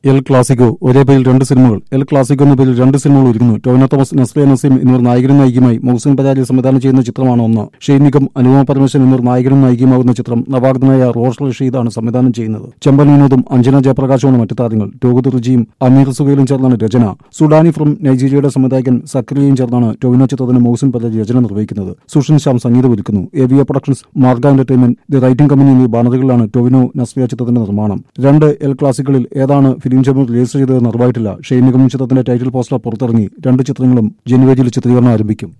El Clasico ഒരേ പേരിൽ രണ്ട് സിനിമകൾ എൽ ക്ലാസിക്കോ എന്ന പേരിൽ രണ്ട് സിനിമകൾ ഒരുക്കുന്നു ടോവിനോ തോമസ് നസ്രിയ നസീം എന്നിവർ നായകനും നായികയുമായി മൗസിൻ പരാജി സംവിധാനം ചെയ്യുന്ന ചിത്രമാണ് ഒന്ന് ഷെയ്ൻ നിഗം അനുപമ പരമേശ്വരൻ എന്നിവർ നായകനും നായികയുമാകുന്ന ചിത്രം നവാഗതനായ റോഷ് റഷീദാണ് സംവിധാനം ചെയ്യുന്നത് ചെമ്പൻ വിനോദും അഞ്ജന ജയപ്രകാശുമാണ് മറ്റു താരങ്ങൾ രോഹിത് റുജിയും അമീർ സുഹൈലും ചേർന്നാണ് രചന സുഡാനി ഫ്രം നൈജീരിയയുടെ സംവിധായകൻ സക്രിയയും ചേർന്നാണ് ടോവിനോ ചിത്രത്തിന് മൗസിൻ പരാജി രചന നിർവഹിക്കുന്നത് സുഷിൻ ശ്യാം സംഗീതം ഒരുക്കുന്നു എവിയ productions Marga entertainment the writing company എന്നീ ബാനറുകളിലാണ് ടോവിനോ നസ്രിയ ചിത്രത്തിന്റെ നിർമ്മാണം രണ്ട് എൽ ക്ലാസിക്കുകളിൽ ഏതാണ് ഫിലിം ചേമ്പർ റിലീസ് ചെയ്തതെന്ന് അറിവായിട്ടില്ല ഷെയ്ൻ നിഗം ചിത്രത്തിന്റെ ടൈറ്റിൽ പോസ്റ്റർ പുറത്തിറങ്ങി രണ്ട് ചിത്രങ്ങളും ജനുവരിയിൽ ചിത്രീകരണം ആരംഭിക്കും